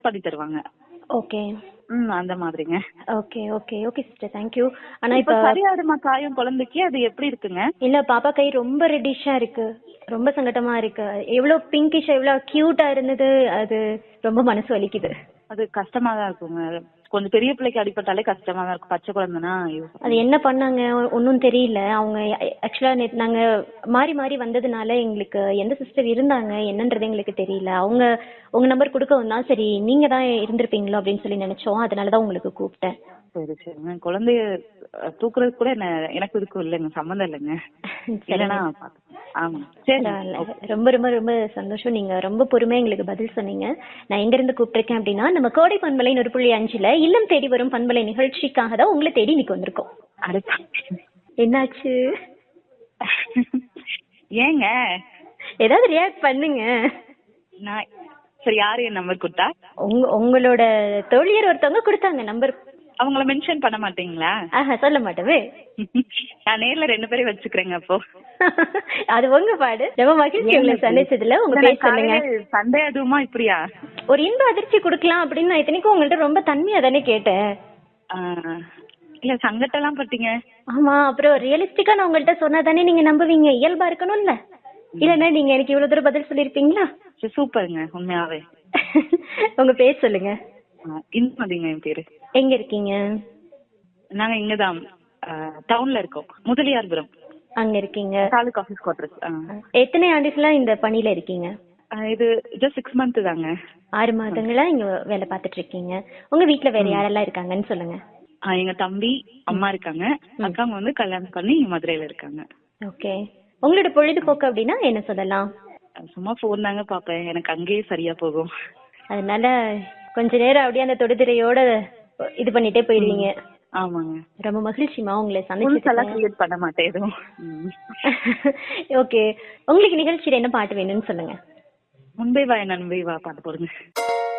பண்ணி தருவாங்க ஓகே ம் அந்த மாதிரிங்க okay okay okay sister thank you ஆனா இப்ப இப்ப சரியாடுமா காயம் குழந்தைக்கு அது எப்படி இருக்குங்க இல்ல பாப்பா கை ரொம்ப ரெட்டிஷா இருக்கு ரொம்ப சங்கடமா இருக்கு எவ்வளவு பிங்கிஷ் எவ்வளவு கியூட்டா இருந்தது அது ரொம்ப மனசு வலிக்குது அது கஷ்டமா தான் இருக்குங்க கொஞ்சம் பெரிய பிள்ளைக்கு அடிபட்டாலே கஷ்டமா தான் இருக்கும் பச்சை குழந்தைனா ஐயோ. அது என்ன பண்ணாங்க ஒன்றும் தெரியல அவங்க ஆக்சுவலா நேத்து நாங்க மாறி மாறி வந்ததுனால எங்களுக்கு எந்த சிஸ்டர் இருந்தாங்க என்னன்றது எங்களுக்கு தெரியல அவங்க உங்க நம்பர் கொடுக்கவும் தான் சரி நீங்க தான் இருந்திருப்பீங்களோ அப்படின்னு சொல்லி நினைச்சோம் அதனால தான் உங்களுக்கு கூப்பிட்டேன் சரி சரிங்க குழந்தைய அஹ், தூக்குறது கூட என்ன எனக்கு இதுக்கும் இல்லைங்க சம்மந்தம் இல்லைங்க இல்லைன்னா பாத்து- ஆமா சரி பரவாயில்ல. ரொம்ப ரொம்ப ரொம்ப சந்தோஷம் நீங்க ரொம்ப பொறுமையா எங்களுக்கு பதில் சொன்னீங்க நான் எங்க இருந்து கூப்பிட்டிருக்கேன் அப்படின்னா நம்ம கோடை பண்பலை ஒரு புள்ளி அஞ்சுல இல்லம் தேடி வரும் பண்பலை நிகழ்ச்சிக்காக தான் உங்களை தேடி இன்னைக்கு வந்திருக்கோம் அடுத்த என்னாச்சு ஏங்க ஏதாவது ரியாக்ட் பண்ணுங்க நான் சரி யாரு என் நம்பர் கொடுத்தா உங்க உங்களோட தோழியர் ஒருத்தவங்க கொடுத்தாங்க நம்பர் அவங்கள மென்ஷன் பண்ண மாட்டீங்களா ஆஹா சொல்ல மாட்டவே நான் நேர்ல ரெண்டு பேரையும் வச்சுக்கிறேங்க அப்போ அது உங்க பாடு ரொம்ப மகிழ்ச்சி உங்களை சந்திச்சதுல உங்க பேர் சொல்லுங்க சண்டே அதுவுமா இப்படியா ஒரு இன்ப அதிர்ச்சி கொடுக்கலாம் அப்படின்னு நான் இத்தனைக்கும் உங்கள்ட்ட ரொம்ப தன்மையா தானே கேட்டேன் ஆஹ், இல்ல சங்கட்டெல்லாம் பட்டீங்க ஆமா அப்புறம் ரியலிஸ்டிக்கா நான் உங்கள்ட்ட சொன்னா தானே நீங்க நம்புவீங்க இயல்பா இருக்கணும்ல இல்லன்னா நீங்க எனக்கு இவ்வளவு தூரம் பதில் சொல்லிருப்பீங்களா சரி, சூப்பருங்க உண்மையாவே உங்க பேர் சொல்லுங்க ஆஹ், இந்துமதிங்க என் பேரு எங்க இருக்கீங்க நாங்க இங்கதான் டவுன்ல இருக்கோம் முதலியார்புரம் அங்க இருக்கீங்க தாலுக் ஆபீஸ் குவார்டர்ஸ் எத்தனை ஆண்டுகளா இந்த பணியில இருக்கீங்க இது ஜஸ்ட் சிக்ஸ் மந்த் தாங்க ஆறு மாதங்களா இங்க வேலை பார்த்துட்டு இருக்கீங்க உங்க வீட்ல வேற யாரெல்லாம் இருக்காங்கன்னு சொல்லுங்க ஆஹ், எங்க தம்பி அம்மா இருக்காங்க அக்காங்க வந்து கல்யாணம் பண்ணி மதுரையில இருக்காங்க ஓகே உங்களோட பொழுதுபோக்கு அப்படின்னா என்ன சொல்லலாம் சும்மா போன் தாங்க பாப்பேன் எனக்கு அங்கேயே சரியா போகும் அதனால கொஞ்ச நேரம் அப்படியே அந்த தொடுதிரையோட இது பண்ணிட்டே போயிடுவீங்க ஆமாங்க ரொம்ப மகிழ்ச்சிமா உங்களை புதுசெல்லாம் சந்திச்சு கிரியேட் பண்ண மாட்டேன் எதுவும் ம். ஓகே உங்களுக்கு நிகழ்ச்சியில என்ன பாட்டு வேணும்னு சொல்லுங்க முன்பே வா என் நண்பே வா பாட்டு போடுங்க